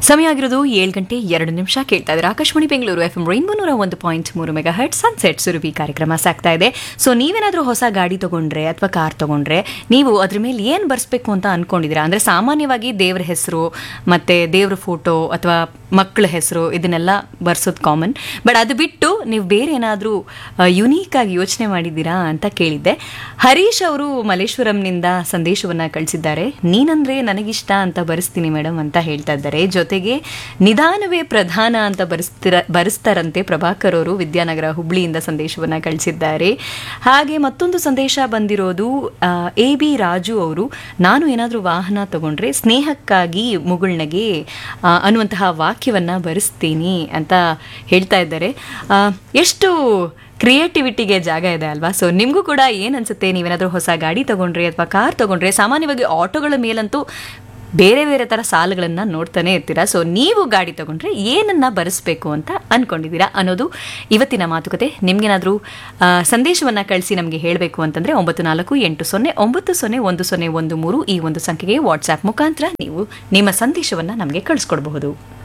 ಸಮಯ ಆಗಿರೋದು ಏಳು ಗಂಟೆ ಎರಡು ನಿಮಿಷ ಕೇಳ್ತಾ ಇದ್ದಾರೆ Akashvani Bengaluru F M rainbow ನೂರ ಒಂದು ಪಾಯಿಂಟ್ ಮೂರು ಮೆಗಾ ಹರ್ಟ್ ಸನ್ಸೆಟ್ ಸುರಭಿ ಕಾರ್ಯಕ್ರಮ ಸಾಗ್ತಾ ಇದೆ ಸೊ ನೀವೇನಾದರೂ ಹೊಸ ಗಾಡಿ ತಗೊಂಡ್ರೆ ಅಥವಾ ಕಾರ್ ತಗೊಂಡ್ರೆ ನೀವು ಅದ್ರ ಮೇಲೆ ಏನು ಬರ್ಸ್ಬೇಕು ಅಂತ ಅನ್ಕೊಂಡಿದ್ದೀರಾ ಅಂದರೆ ಸಾಮಾನ್ಯವಾಗಿ ದೇವ್ರ ಹೆಸರು ಮತ್ತೆ ದೇವ್ರ ಫೋಟೋ ಅಥವಾ ಮಕ್ಕಳ ಹೆಸರು ಇದನ್ನೆಲ್ಲ ಬರ್ಸೋದು ಕಾಮನ್ ಬಟ್ ಅದು ಬಿಟ್ಟು ನೀವು ಬೇರೆ ಏನಾದರೂ ಯುನೀಕ್ ಆಗಿ ಯೋಚನೆ ಮಾಡಿದ್ದೀರಾ ಅಂತ ಕೇಳಿದ್ದೆ ಹರೀಶ್ ಅವರು ಮಲ್ಲೇಶ್ವರಂನಿಂದ ಸಂದೇಶವನ್ನ ಕಳಿಸಿದ್ದಾರೆ ನೀನಂದ್ರೆ ನನಗಿಷ್ಟ ಅಂತ ಬರೆಸ್ತೀನಿ ಮೇಡಮ್ ಅಂತ ಹೇಳ್ತಾ ಇದ್ದಾರೆ ಜೊತೆಗೆ ನಿಧಾನವೇ ಪ್ರಧಾನ ಅಂತ ಬರೆಸ್ತಿರ ಬರೆಸ್ತಾರಂತೆ ಪ್ರಭಾಕರ್ ಅವರು ವಿದ್ಯಾನಗರ ಹುಬ್ಳಿಯಿಂದ ಸಂದೇಶವನ್ನ ಕಳಿಸಿದ್ದಾರೆ ಹಾಗೆ ಮತ್ತೊಂದು ಸಂದೇಶ ಬಂದಿರೋದು ಎ ಬಿ ರಾಜು ಅವರು ನಾನು ಏನಾದರೂ ವಾಹನ ತಗೊಂಡ್ರೆ ಸ್ನೇಹಕ್ಕಾಗಿ ಮುಗುಳ್ನಗೆ ಆ, ಅನ್ನುವಂತಹ ವಾಕ್ಯವನ್ನ ಬರೆಸ್ತೀನಿ ಅಂತ ಹೇಳ್ತಾ ಇದ್ದಾರೆ ಆ, ಎಷ್ಟು ಕ್ರಿಯೇಟಿವಿಟಿಗೆ ಜಾಗ ಇದೆ ಅಲ್ವಾ ಸೊ ನಿಮಗೂ ಕೂಡ ಏನು ಅನ್ಸುತ್ತೆ ನೀವೇನಾದರೂ ಹೊಸ ಗಾಡಿ ತಗೊಂಡ್ರೆ ಅಥವಾ ಕಾರ್ ತಗೊಂಡ್ರೆ ಸಾಮಾನ್ಯವಾಗಿ ಆಟೋಗಳ ಮೇಲಂತೂ ಬೇರೆ ಬೇರೆ ಥರ ಸಾಲುಗಳನ್ನು ನೋಡ್ತಾನೆ ಇರ್ತೀರಾ ಸೊ ನೀವು ಗಾಡಿ ತಗೊಂಡ್ರೆ ಏನನ್ನ ಬರೆಸ್ಬೇಕು ಅಂತ ಅನ್ಕೊಂಡಿದ್ದೀರಾ ಅನ್ನೋದು ಇವತ್ತಿನ ಮಾತುಕತೆ ನಿಮ್ಗೇನಾದರೂ ಸಂದೇಶವನ್ನು ಕಳಿಸಿ ನಮಗೆ ಹೇಳಬೇಕು ಅಂತಂದರೆ ಒಂಬತ್ತು ನಾಲ್ಕು ಎಂಟು ಸೊನ್ನೆ ಒಂಬತ್ತು ಸೊನ್ನೆ ಒಂದು ಸೊನ್ನೆ ಒಂದು ಮೂರು ಈ ಒಂದು ಸಂಖ್ಯೆಗೆ ವಾಟ್ಸ್ಆ್ಯಪ್ ಮುಖಾಂತರ ನೀವು ನಿಮ್ಮ ಸಂದೇಶವನ್ನು ನಮಗೆ ಕಳಿಸ್ಕೊಡ್ಬಹುದು